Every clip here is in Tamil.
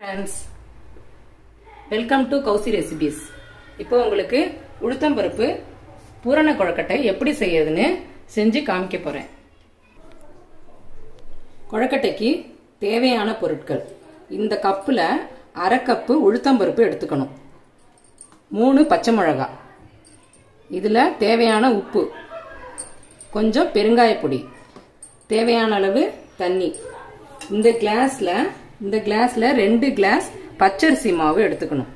friends welcome to Kousi recipes இப்போ உங்களுக்கு உளுத்தம்பருப்பு பூரண கொழக்கட்டை எப்படி செய்யறதுன்னு செஞ்சு காமிக்க போறேன் கொழக்கட்டைக்கு தேவையான பொருட்கள் இந்த கப்பில் அரை கப்பு உளுத்தம்பருப்பு எடுத்துக்கணும் மூணு பச்சை மிளகாய் இதில் தேவையான உப்பு கொஞ்சம் பெருங்காயப்பொடி தேவையான அளவு தண்ணி இந்த கிளாஸில் இந்த கிளாஸில் ரெண்டு கிளாஸ் பச்சரிசி மாவு எடுத்துக்கணும்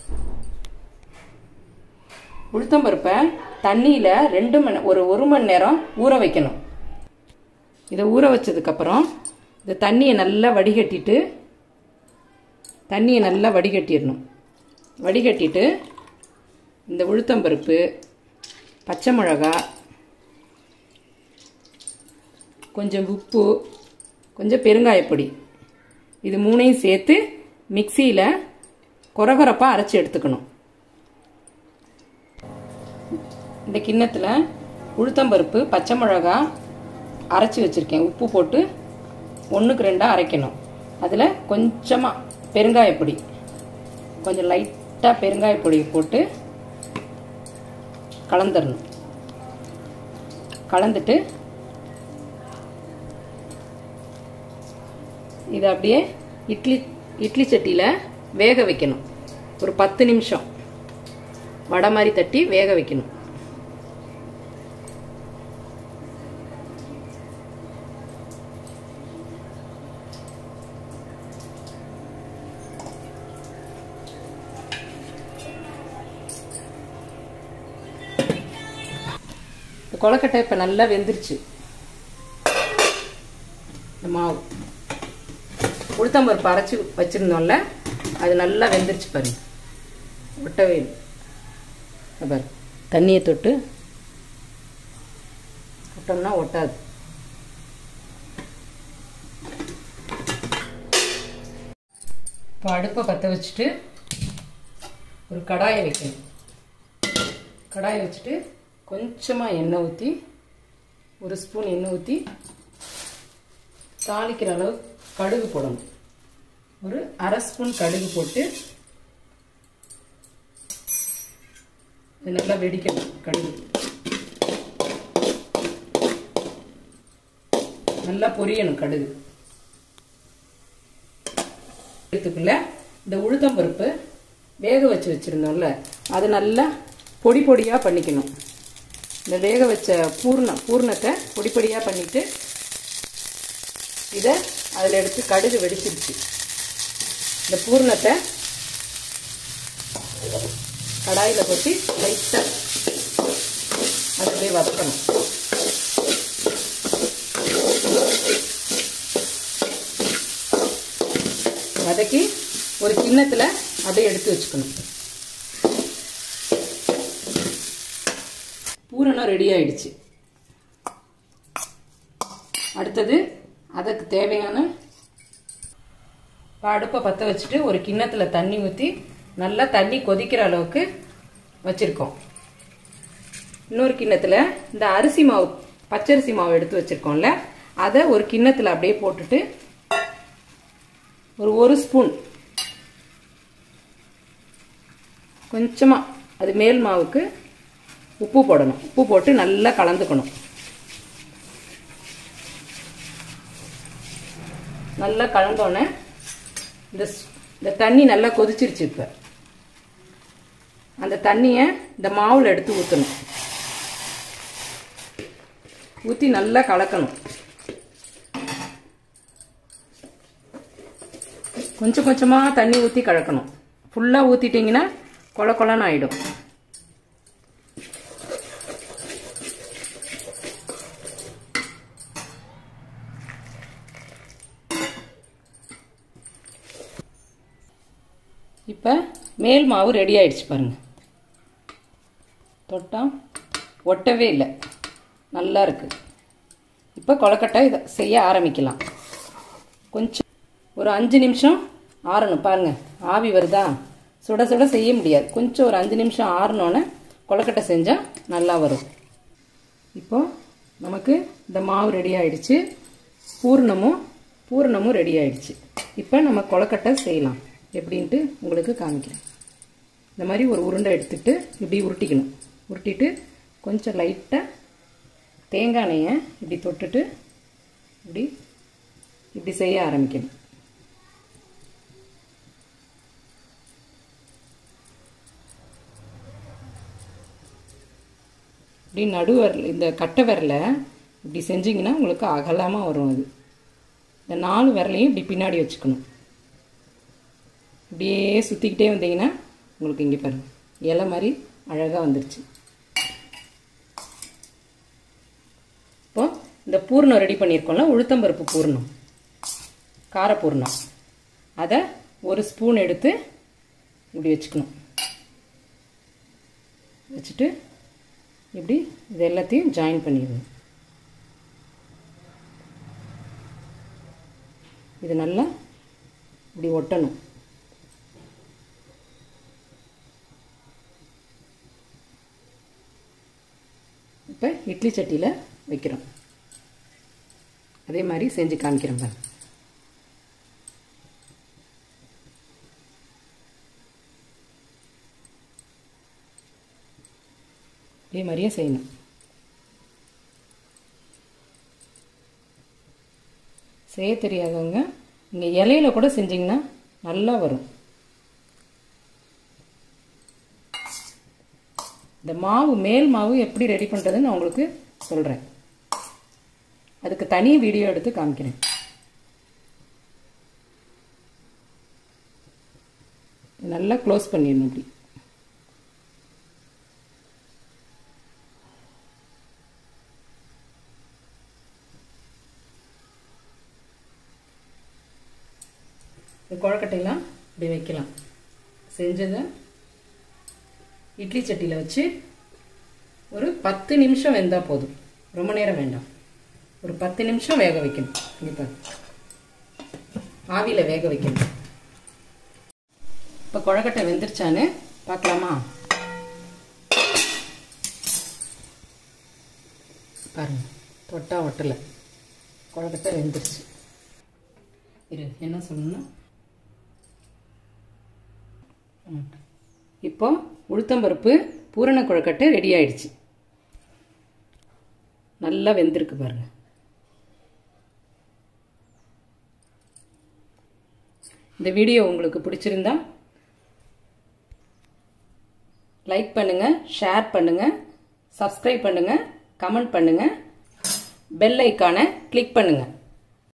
உளுத்தம்பருப்பை தண்ணியில் ரெண்டு மணி ஒரு ஒரு மணி நேரம் ஊற வைக்கணும் இதை ஊற வச்சதுக்கப்புறம் இந்த தண்ணியை நல்லா வடிகட்டிட்டு தண்ணியை நல்லா வடிகட்டிடணும் வடிகட்டிட்டு இந்த உளுத்தம்பருப்பு பச்சை மிளகா கொஞ்சம் உப்பு கொஞ்சம் பெருங்காயப்பொடி இது மூணையும் சேர்த்து மிக்சியில் கொரகொரப்பாக அரைச்சி எடுத்துக்கணும் இந்த கிண்ணத்தில் உளுத்தம்பருப்பு பச்சை மிளகா அரைச்சி வச்சுருக்கேன் உப்பு போட்டு ஒன்றுக்கு ரெண்டாக அரைக்கணும் அதில் கொஞ்சமாக பெருங்காயப்பொடி கொஞ்சம் லைட்டாக பெருங்காயப்பொடி போட்டு கலந்துடணும் கலந்துட்டு இதை அப்படியே இட்லி இட்லி சட்டியில் வேக வைக்கணும் ஒரு பத்து நிமிஷம் வடை மாதிரி தட்டி வேக வைக்கணும் கொலக்கட்டை இப்போ நல்லா வெந்துருச்சு இந்த மாவு உளுத்தம்பருப்பு அரைச்சி வச்சுருந்தோம்ல அது நல்லா வெந்துருச்சு பாருங்க ஒட்டவே இல்லை பாரு தண்ணியை தொட்டு விட்டோம்னா ஒட்டாது இப்போ அடுப்பை பற்ற வச்சுட்டு ஒரு கடாயை வைக்கணும் கடாயை வச்சுட்டு கொஞ்சமாக எண்ணெய் ஊற்றி ஒரு ஸ்பூன் எண்ணெய் ஊற்றி தாளிக்கிற அளவு கடுகு போடணும் ஒரு அரை ஸ்பூன் கடுகு போட்டு இது நல்லா வெடிக்கணும் கடுகு நல்லா பொரியணும் கடுகு இதுக்குள்ள இந்த உளுத்தம்பருப்பு வேக வச்சு வச்சுருந்தோம்ல அது நல்லா பொடி பொடியாக பண்ணிக்கணும் இந்த வேக வச்ச பூர்ணம் பூர்ணத்தை பொடி பொடியாக பண்ணிவிட்டு இதை அதில் எடுத்து கடுகு வெடிச்சிருச்சு இந்த பூர்ணத்தை கடாயில் கொட்டி லைட்டாக அது அப்படியே வதக்கணும் வதக்கி ஒரு கிண்ணத்தில் அப்படியே எடுத்து வச்சுக்கணும் பூரணம் ரெடி ஆயிடுச்சு அடுத்தது அதுக்கு தேவையான அடுப்பை பற்ற வச்சுட்டு ஒரு கிண்ணத்தில் தண்ணி ஊற்றி நல்லா தண்ணி கொதிக்கிற அளவுக்கு வச்சுருக்கோம் இன்னொரு கிண்ணத்தில் இந்த அரிசி மாவு பச்சரிசி மாவு எடுத்து வச்சுருக்கோம்ல அதை ஒரு கிண்ணத்தில் அப்படியே போட்டுட்டு ஒரு ஒரு ஸ்பூன் கொஞ்சமாக அது மேல் மாவுக்கு உப்பு போடணும் உப்பு போட்டு நல்லா கலந்துக்கணும் நல்லா கலந்தோடனே இந்த இந்த தண்ணி நல்லா கொதிச்சிருச்சு இப்போ அந்த தண்ணியை இந்த மாவில் எடுத்து ஊற்றணும் ஊற்றி நல்லா கலக்கணும் கொஞ்சம் கொஞ்சமாக தண்ணி ஊற்றி கலக்கணும் ஃபுல்லாக ஊற்றிட்டிங்கன்னா கொல கொலன்னு ஆகிடும் இப்போ மேல் மாவு ரெடி ஆயிடுச்சு பாருங்க தொட்டா ஒட்டவே இல்லை நல்லா இருக்கு இப்போ கொலக்கட்டை இதை செய்ய ஆரம்பிக்கலாம் கொஞ்சம் ஒரு அஞ்சு நிமிஷம் ஆறணும் பாருங்க ஆவி வருதா சுட சுட செய்ய முடியாது கொஞ்சம் ஒரு அஞ்சு நிமிஷம் ஆறினோன்னே கொலக்கட்டை செஞ்சால் நல்லா வரும் இப்போ நமக்கு இந்த மாவு ரெடி ஆயிடுச்சு பூர்ணமும் பூரணமும் ரெடி ஆயிடுச்சு இப்போ நம்ம கொலக்கட்டை செய்யலாம் எப்படின்ட்டு உங்களுக்கு காமிக்கிறேன் இந்த மாதிரி ஒரு உருண்டை எடுத்துட்டு இப்படி உருட்டிக்கணும் உருட்டிட்டு கொஞ்சம் லைட்டாக தேங்காய் எண்ணெயை இப்படி தொட்டுட்டு இப்படி இப்படி செய்ய ஆரம்பிக்கணும் இப்படி நடுவரில் இந்த கட்டை விரல இப்படி செஞ்சிங்கன்னா உங்களுக்கு அகலமாக வரும் அது இந்த நாலு விரலையும் இப்படி பின்னாடி வச்சுக்கணும் இப்படியே சுற்றிக்கிட்டே வந்தீங்கன்னா உங்களுக்கு இங்கே பாருங்க இலை மாதிரி அழகாக வந்துருச்சு இப்போ இந்த பூர்ணம் ரெடி பண்ணியிருக்கோம்ல உளுத்தம்பருப்பு பூர்ணம் காரப்பூர்ணம் அதை ஒரு ஸ்பூன் எடுத்து இப்படி வச்சுக்கணும் வச்சுட்டு இப்படி இது எல்லாத்தையும் ஜாயின் பண்ணிடணும் இது நல்லா இப்படி ஒட்டணும் இப்போ இட்லி சட்டியில் வைக்கிறோம் அதே மாதிரி செஞ்சு காமிக்கிறேன் பாருங்க இதே மாதிரியே செய்யணும் செய்ய தெரியாதவங்க நீங்கள் இலையில கூட செஞ்சிங்கன்னா நல்லா வரும் இந்த மாவு மேல் மாவு எப்படி ரெடி பண்ணுறதுன்னு நான் உங்களுக்கு சொல்கிறேன் அதுக்கு தனி வீடியோ எடுத்து காமிக்கிறேன் நல்லா க்ளோஸ் பண்ணிடணும் இப்படி இந்த குழக்கட்டையெல்லாம் இப்படி வைக்கலாம் செஞ்சதை இட்லி சட்டியில் வச்சு ஒரு பத்து நிமிஷம் வெந்தால் போதும் ரொம்ப நேரம் வேண்டாம் ஒரு பத்து நிமிஷம் வேக வைக்கணும் இங்கே பாரு ஆவியில் வேக வைக்கணும் இப்போ குழக்கட்டை வெந்துருச்சான்னு பார்க்கலாமா பாருங்க தொட்டா ஒட்டலை குழக்கட்டை வெந்துருச்சு இரு என்ன சொல்லணும் இப்போ உளுத்தம்பருப்பு பூரண குழக்கட்டை ரெடி ஆயிடுச்சு நல்லா வெந்திருக்கு பாருங்க இந்த வீடியோ உங்களுக்கு பிடிச்சிருந்தா லைக் பண்ணுங்க ஷேர் பண்ணுங்க சப்ஸ்கிரைப் பண்ணுங்க கமெண்ட் பண்ணுங்க பெல் ஐக்கானை கிளிக் பண்ணுங்க